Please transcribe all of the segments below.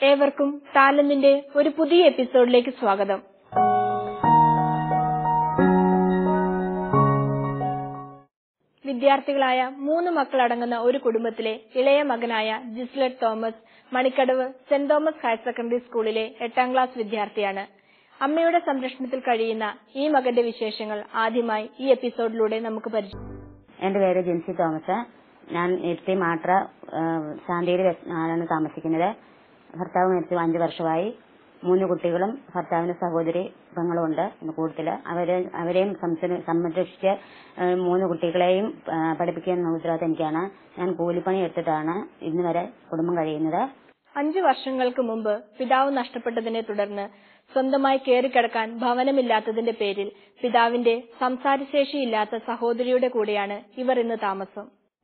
ഏവർക്കും താലന്തിന്റെ ഒരു പുതിയ എപ്പിസോഡിലേക്ക് സ്വാഗതം വിദ്യാർത്ഥികളായ മൂന്ന് മക്കളടങ്ങുന്ന ഒരു കുടുംബത്തിലെ ഇളയ മകനായ Jislet Thomas Manikkadavu Saint Thomas higher secondary സ്കൂളിലെ എട്ടാം ക്ലാസ് വിദ്യാർത്ഥിയാണ് അമ്മയുടെ സംരക്ഷണത്തിൽ കഴിയുന്ന ഈ മകന്റെ വിശേഷങ്ങൾ ആദ്യമായി ഈ എപ്പിസോഡിലൂടെ നമുക്ക് പരിചയം എന്റെ പേര് ജിൻസി തോമസ് ഞാൻ ഇരുത്തി മാട്ര ശാന്തിയിൽ ആണ് താമസിക്കുന്നത് ഭർത്താവ് മരിച്ചു അഞ്ചു വർഷമായി മൂന്ന് കുട്ടികളും ഭർത്താവിന്റെ സഹോദരി പെങ്ങളും ഉണ്ട് കൂടുതല് അവരെ അവരെയും സംസ- സംരക്ഷിച്ച് ഏഹ് മൂന്ന് കുട്ടികളെയും ആ, പഠിപ്പിക്കുന്ന ഉത്തരവാദിത്തം എനിക്കാണ് ഞാൻ കൂലിപ്പണി എടുത്തിട്ടാണ് ഇന്ന് വരെ കുടുംബം കഴിയുന്നത് അഞ്ചു വർഷങ്ങൾക്ക് മുമ്പ് പിതാവ് നഷ്ടപ്പെട്ടതിനെ തുടർന്ന് സ്വന്തമായി കയറിക്കിടക്കാൻ ഭവനമില്ലാത്തതിന്റെ പേരിൽ പിതാവിന്റെ സംസാരശേഷിയില്ലാത്ത സഹോദരിയുടെ കൂടെയാണ് ഇവർ ഇന്ന് താമസം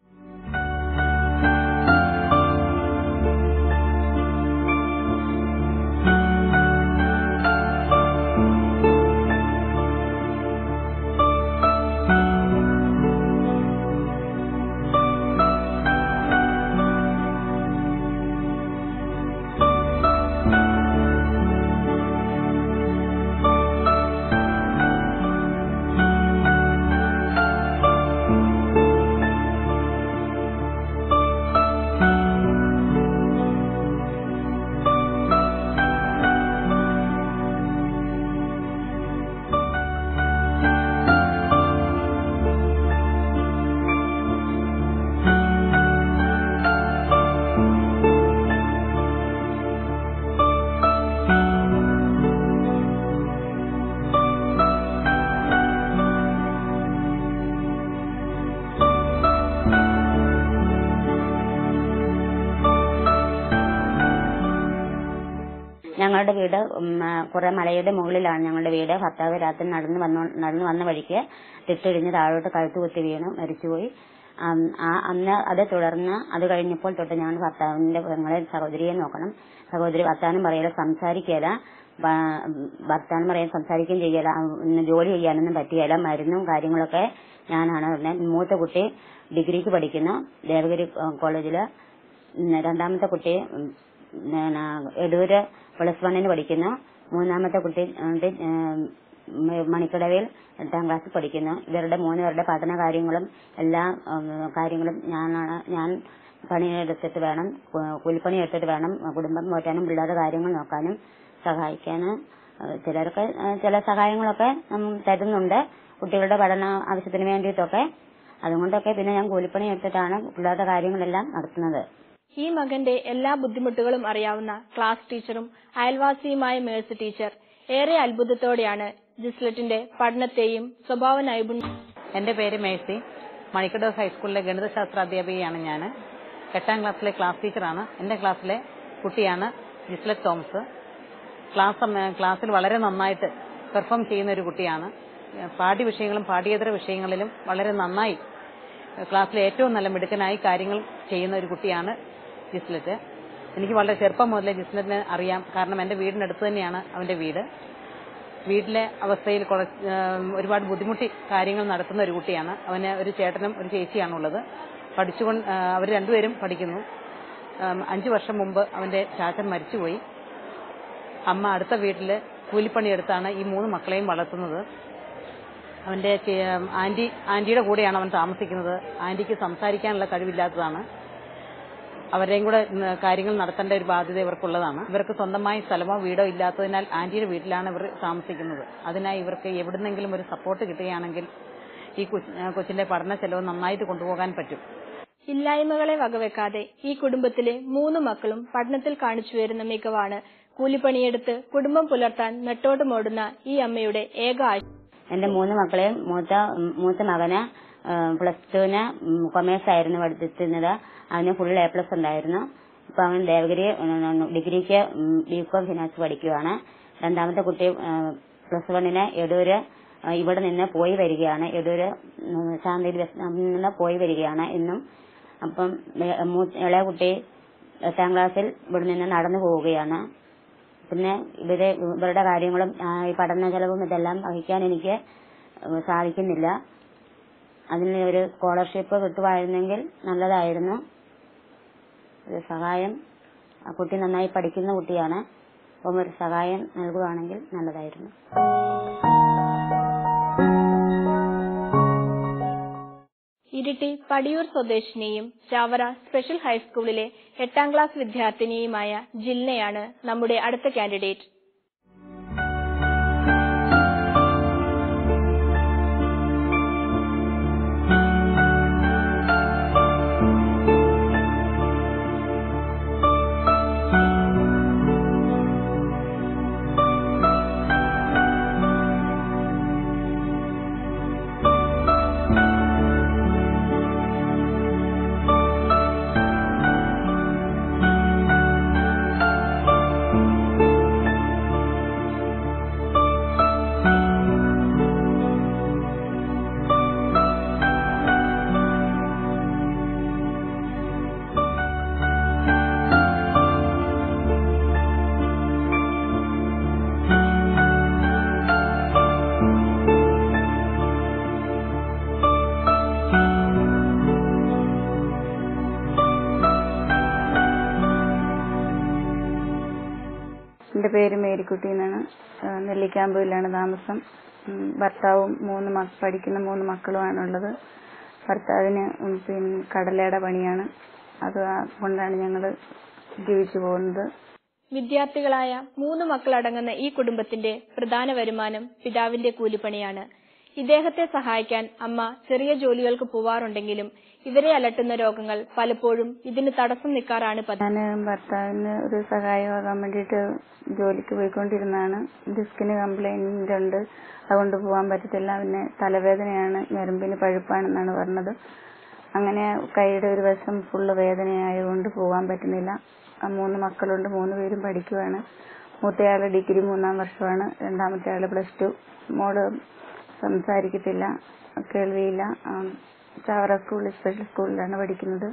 ഞങ്ങളുടെ വീട് ഉം, ആ, കുറെ മലയുടെ മുകളിലാണ് ഞങ്ങളുടെ വീട് ഭർത്താവ് രാത്രി നടന്നു വന്നു നടന്നു വന്ന വഴിക്ക് തിട്ടിടിഞ്ഞ് താഴോട്ട് കഴുത്ത് കുത്തി വീണു മരിച്ചുപോയി ആം, ആ അന്ന് അത് തുടർന്ന് അത് കഴിഞ്ഞപ്പോൾ തൊട്ട് ഞങ്ങൾ ഭർത്താവിന്റെ പെങ്ങളെ സഹോദരിയെ നോക്കണം സഹോദരി വർത്താനം പറയല സംസാരിക്കല വർത്താനം പറയാൻ സംസാരിക്കുകയും ചെയ്യല ഉം, ജോലി ചെയ്യാനൊന്നും പറ്റിയല്ല മരുന്നും കാര്യങ്ങളൊക്കെ ഞാനാണ് ഉടനെ മൂത്ത കുട്ടി ഡിഗ്രിക്ക് പഠിക്കുന്നു ദേവഗിരി കോളേജില് ഉം, രണ്ടാമത്തെ കുട്ടി ഉം, പിന്നെ എടൂര് പ്ലസ് വണ്ണിന് പഠിക്കുന്നു മൂന്നാമത്തെ കുട്ടി ഉണ്ട്, ഏം, മ- മണിക്കടവിൽ എട്ടാം ക്ലാസ്സിൽ പഠിക്കുന്നു ഇവരുടെ മൂന്നുപേരുടെ പഠന കാര്യങ്ങളും എല്ലാ ഉം, കാര്യങ്ങളും ഞാനാണ് ഞാൻ പണിയെടുത്തിട്ട് വേണം കു- കൂലിപ്പണി എടുത്തിട്ട് വേണം കുടുംബം പോറ്റാനും പിള്ളേരുടെ കാര്യങ്ങൾ നോക്കാനും സഹായിക്കാനും ഏഹ് ചിലരൊക്കെ ഏഹ് ചില സഹായങ്ങളൊക്കെ ഉം, തരുന്നുണ്ട് കുട്ടികളുടെ പഠന ആവശ്യത്തിന് വേണ്ടിയിട്ടൊക്കെ അതുകൊണ്ടൊക്കെ പിന്നെ ഞാൻ കൂലിപ്പണി എടുത്തിട്ടാണ് പിള്ളേരുടെ കാര്യങ്ങളെല്ലാം നടത്തുന്നത് ഈ മകന്റെ എല്ലാ ബുദ്ധിമുട്ടുകളും അറിയാവുന്ന ക്ലാസ് ടീച്ചറും അയൽവാസിയുമായ മേഴ്സി ടീച്ചർ ഏറെ അത്ഭുതത്തോടെയാണ് ജിസ്ലറ്റിന്റെ പഠനത്തെയും സ്വഭാവ നൈപുണ്യ എന്റെ പേര് മേഴ്സി മണിക്കടവ് ഹൈസ്കൂളിലെ ഗണിതശാസ്ത്ര അധ്യാപികയാണ് ഞാൻ എട്ടാം ക്ലാസ്സിലെ ക്ലാസ് ടീച്ചറാണ് എന്റെ ക്ലാസ്സിലെ കുട്ടിയാണ് ജിസ്ലറ്റ് തോമസ് ക്ലാസ് സമയ- ക്ലാസ്സിൽ വളരെ നന്നായിട്ട് പെർഫോം ചെയ്യുന്ന ഒരു കുട്ടിയാണ് പാഠ്യ വിഷയങ്ങളും പാഠ്യേതര വിഷയങ്ങളിലും വളരെ നന്നായി ക്ലാസ്സിലെ ഏറ്റവും നല്ല മിടുക്കനായി കാര്യങ്ങൾ ചെയ്യുന്ന ഒരു കുട്ടിയാണ് ജിസ്ലറ്റ് എനിക്ക് വളരെ ചെറുപ്പം മുതലേ ജിസ്ലറ്റിനെ അറിയാം കാരണം എന്റെ വീടിനടുത്ത് തന്നെയാണ് അവന്റെ വീട് വീട്ടിലെ അവസ്ഥയിൽ കുറച്ച് ഏം, ഒരുപാട് ബുദ്ധിമുട്ടി കാര്യങ്ങൾ നടത്തുന്ന ഒരു കുട്ടിയാണ് അവന് ഒരു ചേട്ടനും ഒരു ചേച്ചിയാണുള്ളത് പഠിച്ചുകൊണ്ട് അവർ രണ്ടുപേരും പഠിക്കുന്നു ഏം, അഞ്ചു വർഷം മുമ്പ് അവന്റെ ചാച്ചൻ മരിച്ചുപോയി അമ്മ അടുത്ത വീട്ടില് കൂലിപ്പണിയെടുത്താണ് ഈ മൂന്ന് മക്കളെയും വളർത്തുന്നത് അവന്റെ ചേ- ആന്റി ആന്റിയുടെ കൂടെയാണ് അവൻ താമസിക്കുന്നത് ആന്റിക്ക് സംസാരിക്കാനുള്ള കഴിവില്ലാത്തതാണ് അവരുടെയും കൂടെ ഉം, കാര്യങ്ങൾ നടത്തേണ്ട ഒരു ബാധ്യത ഇവർക്കുള്ളതാണ് ഇവർക്ക് സ്വന്തമായി സ്ഥലമോ വീടോ ഇല്ലാത്തതിനാൽ ആന്റിയുടെ വീട്ടിലാണ് ഇവർ താമസിക്കുന്നത് അതിനായി ഇവർക്ക് എവിടുന്നെങ്കിലും ഒരു സപ്പോർട്ട് കിട്ടുകയാണെങ്കിൽ ഈ കൊച്ച്- ആ, കൊച്ചിന്റെ പഠന ചെലവ് നന്നായിട്ട് കൊണ്ടുപോകാൻ പറ്റും ഇല്ലായ്മകളെ വകവെക്കാതെ ഈ കുടുംബത്തിലെ മൂന്ന് മക്കളും പഠനത്തിൽ കാണിച്ചു വരുന്ന മികവാണ് കൂലിപ്പണിയെടുത്ത് കുടുംബം പുലർത്താൻ നെട്ടോട്ടമോടുന്ന ഈ അമ്മയുടെ ഏക ആശ എന്റെ മൂന്ന് മക്കളെയും മൂത്ത മൂത്ത മകന് പ്ലസ് ടുവിന് കൊമേഴ്സ് ആയിരുന്നു പഠിച്ചിരുന്നത് അവന് ഫുൾ എ പ്ലസ് ഉണ്ടായിരുന്നു ഇപ്പൊ അവൻ ദേവഗിരി ഉം, ഡിഗ്രിക്ക് ബികോം ഫിനാൻസ് പഠിക്കുകയാണ് രണ്ടാമത്തെ കുട്ടി പ്ലസ് വണ്ണിന് എടൂര് ആ, ഇവിടെ നിന്ന് പോയി വരികയാണ് എടൂര് ഉം, ശാന്തിയിൽ വെച്ച് നിന്ന് പോയി വരികയാണ് ഇന്നും അപ്പം വേ- മൂ- ഇളയ കുട്ടി എട്ടാം ക്ലാസ്സിൽ ഇവിടെ നിന്ന് നടന്നു പോവുകയാണ് പിന്നെ ഇവരെ ഇവരുടെ കാര്യങ്ങളും ആ, ഈ പഠന ചെലവും ഇതെല്ലാം വഹിക്കാൻ എനിക്ക് സാധിക്കുന്നില്ല അതിന് ഒരു സ്കോളർഷിപ്പ് കിട്ടുമായിരുന്നെങ്കിൽ നല്ലതായിരുന്നു ഒരു സഹായം ആ കുട്ടി നന്നായി പഠിക്കുന്ന കുട്ടിയാണ് അപ്പം ഒരു സഹായം നൽകുകയാണെങ്കിൽ നല്ലതായിരുന്നു ഇരിട്ടി പടിയൂർ സ്വദേശിനിയും ചാവറ സ്പെഷ്യൽ ഹൈസ്കൂളിലെ എട്ടാം ക്ലാസ് വിദ്യാർത്ഥിനിയുമായ ജിൽനയാണ് നമ്മുടെ അടുത്ത കാൻഡിഡേറ്റ് എന്റെ പേര് മേരിക്കുട്ടി എന്നാണ് ആ, നെല്ലിക്കാമ്പൂരിലാണ് താമസം ഉം, ഭർത്താവും മൂന്ന് മക്ക പഠിക്കുന്ന മൂന്ന് മക്കളുമാണുള്ളത് ഭർത്താവിന് ഉം, പിന്നെ കടലയുടെ പണിയാണ് അത് കൊണ്ടാണ് ഞങ്ങൾ ജീവിച്ചു പോകുന്നത് വിദ്യാർത്ഥികളായ മൂന്ന് മക്കളടങ്ങുന്ന ഈ കുടുംബത്തിന്റെ പ്രധാന വരുമാനം പിതാവിന്റെ കൂലിപ്പണിയാണ് ഇദ്ദേഹത്തെ സഹായിക്കാൻ അമ്മ ചെറിയ ജോലികൾക്ക് പോവാറുണ്ടെങ്കിലും ഇവരെ അലട്ടുന്ന രോഗങ്ങൾ പലപ്പോഴും ഇതിന് തടസ്സം നിൽക്കാറാണ് പതിവ് ഞാൻ ഭർത്താവിന് ഒരു സഹായമാകാൻ വേണ്ടിയിട്ട് ജോലിക്ക് പോയിക്കൊണ്ടിരുന്നതാണ് ഡിസ്കിന് കംപ്ലൈന്റ് ഉണ്ട് അതുകൊണ്ട് പോകാൻ പറ്റത്തില്ല പിന്നെ തലവേദനയാണ് ഞരമ്പിന് പഴുപ്പാണെന്നാണ് പറഞ്ഞത് അങ്ങനെ കൈയുടെ ഒരു വശം ഫുള്ള് വേദനയായതുകൊണ്ട് പോകാൻ പറ്റുന്നില്ല ആ മൂന്ന് മക്കളുണ്ട് മൂന്ന് പേരും പഠിക്കുവാണ് മൂത്തയാള് ഡിഗ്രി മൂന്നാം വർഷമാണ് രണ്ടാമത്തെ ആള് പ്ലസ് ടു മോള് സംസാരിക്കത്തില്ല കേൾവിയില്ല ആ, ചാവറ സ്കൂളിൽ സ്പെഷ്യൽ സ്കൂളിലാണ് പഠിക്കുന്നത്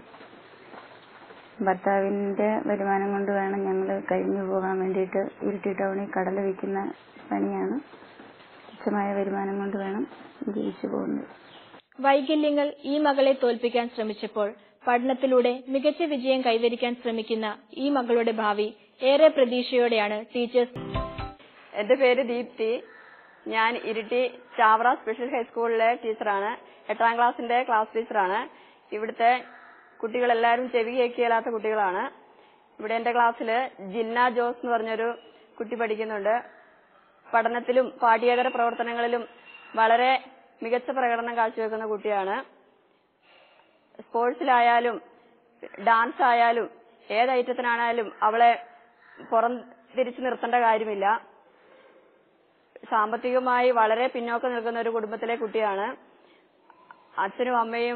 ഭർത്താവിന്റെ വരുമാനം കൊണ്ട് വേണം ഞങ്ങൾ കഴിഞ്ഞു പോകാൻ വേണ്ടിയിട്ട് ഇരിട്ടി ടൗണിൽ കടല വിൽക്കുന്ന പണിയാണ് തുച്ഛമായ വരുമാനം കൊണ്ട് വേണം ജീവിച്ചു പോകുന്നത് വൈകല്യങ്ങൾ ഈ മകളെ തോൽപ്പിക്കാൻ ശ്രമിച്ചപ്പോൾ പഠനത്തിലൂടെ മികച്ച വിജയം കൈവരിക്കാൻ ശ്രമിക്കുന്ന ഈ മകളുടെ ഭാവി ഏറെ പ്രതീക്ഷയോടെയാണ് ടീച്ചേഴ്സ് എന്റെ പേര് ദീപ്തി ഞാൻ ഇരിട്ടി ചാവറ സ്പെഷ്യൽ ഹൈസ്കൂളിലെ ടീച്ചറാണ് എട്ടാം ക്ലാസ്സിന്റെ ക്ലാസ് ടീച്ചറാണ് ഇവിടുത്തെ കുട്ടികളെല്ലാവരും ചെവി കേൾക്കില്ലാത്ത കുട്ടികളാണ് ഇവിടെ എന്റെ ക്ലാസ്സില് ജിന്ന ജോസ് എന്ന് പറഞ്ഞൊരു കുട്ടി പഠിക്കുന്നുണ്ട് പഠനത്തിലും പാഠ്യേതര പ്രവർത്തനങ്ങളിലും വളരെ മികച്ച പ്രകടനം കാഴ്ചവെക്കുന്ന കുട്ടിയാണ് സ്പോർട്സിലായാലും ഡാൻസ് ആയാലും ഏത് ഐറ്റത്തിനാണായാലും അവളെ പുറം തിരിച്ചു നിർത്തേണ്ട കാര്യമില്ല സാമ്പത്തികമായി വളരെ പിന്നോക്കം നിൽക്കുന്ന ഒരു കുടുംബത്തിലെ കുട്ടിയാണ് അച്ഛനും അമ്മയും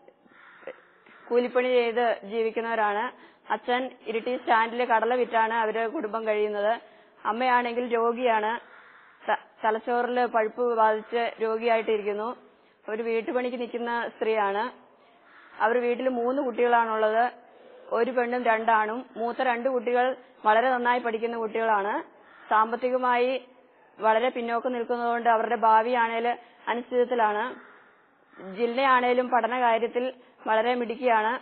കൂലിപ്പണി ചെയ്ത് ജീവിക്കുന്നവരാണ് അച്ഛൻ ഇരിട്ടി സ്റ്റാൻഡിൽ കടല വിറ്റാണ് അവര് കുടുംബം കഴിയുന്നത് അമ്മയാണെങ്കിൽ രോഗിയാണ് ത- തലച്ചോറിൽ പഴുപ്പ് ബാധിച്ച് രോഗിയായിട്ടിരിക്കുന്നു ഒരു വീട്ടുപണിക്ക് നിൽക്കുന്ന സ്ത്രീയാണ് അവർ വീട്ടിൽ മൂന്ന് കുട്ടികളാണുള്ളത് ഒരു പെണ്ണും രണ്ടാണും മൂത്ത രണ്ട് കുട്ടികൾ വളരെ നന്നായി പഠിക്കുന്ന കുട്ടികളാണ് സാമ്പത്തികമായി വളരെ പിന്നോക്കം നിൽക്കുന്നതുകൊണ്ട് അവരുടെ ഭാവിയാണേൽ അനിശ്ചിതത്തിലാണ് ജില്ലയാണേലും പഠന കാര്യത്തിൽ വളരെ മിടുക്കിയാണ്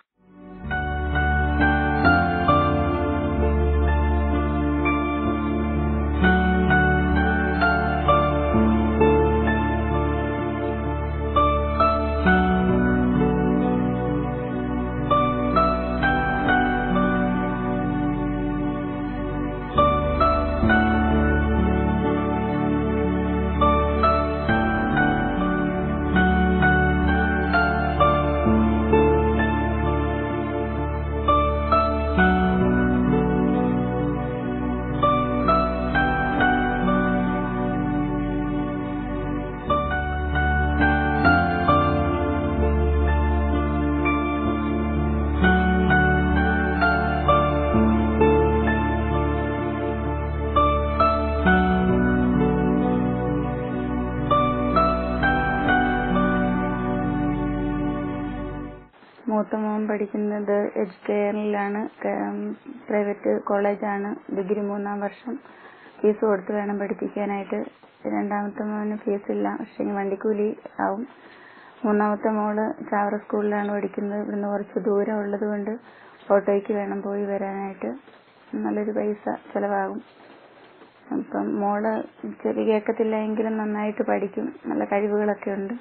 മൂത്ത മോൻ പഠിക്കുന്നത് എച്ച് കെ എല്ലിലാണ് പ്രൈവറ്റ് കോളേജാണ് ഡിഗ്രി മൂന്നാം വർഷം ഫീസ് കൊടുത്ത് വേണം പഠിപ്പിക്കാനായിട്ട് രണ്ടാമത്തെ മോന് ഫീസില്ല പക്ഷെ വണ്ടിക്കൂലി ആവും മൂന്നാമത്തെ മോള് ചാവറ സ്കൂളിലാണ് പഠിക്കുന്നത് ഇവിടുന്ന് കുറച്ച് ദൂരം ഉള്ളത് കൊണ്ട് ഓട്ടോയ്ക്ക് വേണം പോയി വരാനായിട്ട് നല്ലൊരു പൈസ ചെലവാകും അപ്പം മോള് ചെവി കേൾക്കത്തില്ല എങ്കിലും നന്നായിട്ട് പഠിക്കും നല്ല കഴിവുകളൊക്കെ ഉണ്ട്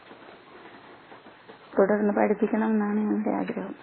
തുടർന്ന് പഠിപ്പിക്കണം എന്നാണ് ഞങ്ങളുടെ ആഗ്രഹം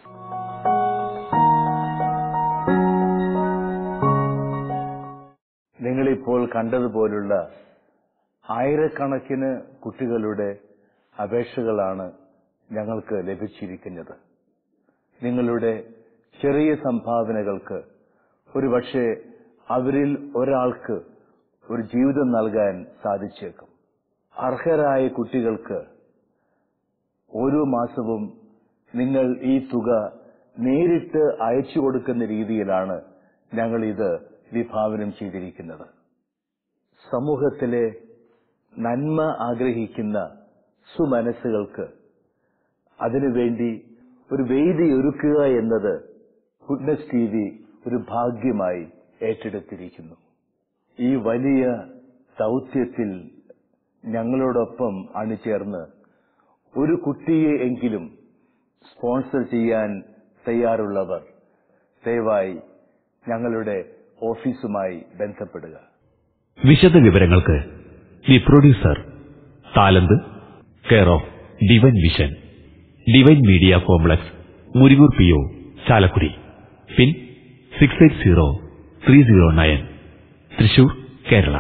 നിങ്ങളിപ്പോൾ കണ്ടതുപോലുള്ള ആയിരക്കണക്കിന് കുട്ടികളുടെ അപേക്ഷകളാണ് ഞങ്ങൾക്ക് ലഭിച്ചിരിക്കുന്നത് നിങ്ങളുടെ ചെറിയ സംഭാവനകൾക്ക് ഒരുപക്ഷെ അവരിൽ ഒരാൾക്ക് ഒരു ജീവിതം നൽകാൻ സാധിച്ചേക്കും അർഹരായ കുട്ടികൾക്ക് ഓരോ മാസവും നിങ്ങൾ ഈ തുക നേരിട്ട് അയച്ചു കൊടുക്കുന്ന രീതിയിലാണ് ഞങ്ങൾ ഇത് വിഭാവനം ചെയ്തിരിക്കുന്നത് സമൂഹത്തിലെ നന്മ ആഗ്രഹിക്കുന്ന സുമനസ്സുകൾക്ക് അതിനുവേണ്ടി ഒരു വേദി ഒരുക്കുക എന്നത് ഗുഡ്നസ് ടി വി ഒരു ഭാഗ്യമായി ഏറ്റെടുത്തിരിക്കുന്നു ഈ വലിയ ദൗത്യത്തിൽ ഞങ്ങളോടൊപ്പം അണിചേർന്ന് ഒരു കുട്ടിയെ എങ്കിലും സ്പോൺസർ ചെയ്യാൻ തയ്യാറുള്ളവർ ദയവായി ഞങ്ങളുടെ ഓഫീസുമായി ബന്ധപ്പെടുക വിശദ വിവരങ്ങൾക്ക് the producer Thalanth care of divine vision divine media complex Muringoor P O Chalakudy pin six eight zero three zero nine Thrissur Kerala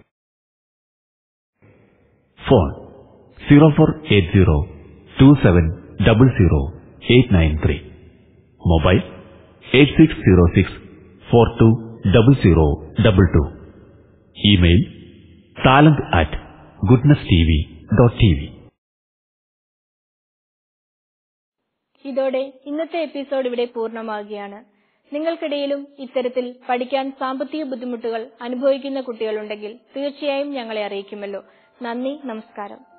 phone zero four eight zero two seven double zero eight nine three mobile eight six zero six four two double zero double two email Thalanth at goodness T V dot T V ഇതോടെ ഇന്നത്തെ episode ഇവിടെ പൂർണ്ണമാകുകയാണ് നിങ്ങൾക്കിടയിലും ഇത്തരത്തിൽ പഠിക്കാൻ സാമ്പത്തിക ബുദ്ധിമുട്ടുകൾ അനുഭവിക്കുന്ന കുട്ടികളുണ്ടെങ്കിൽ തീർച്ചയായും ഞങ്ങളെ അറിയിക്കുമല്ലോ നന്ദി നമസ്കാരം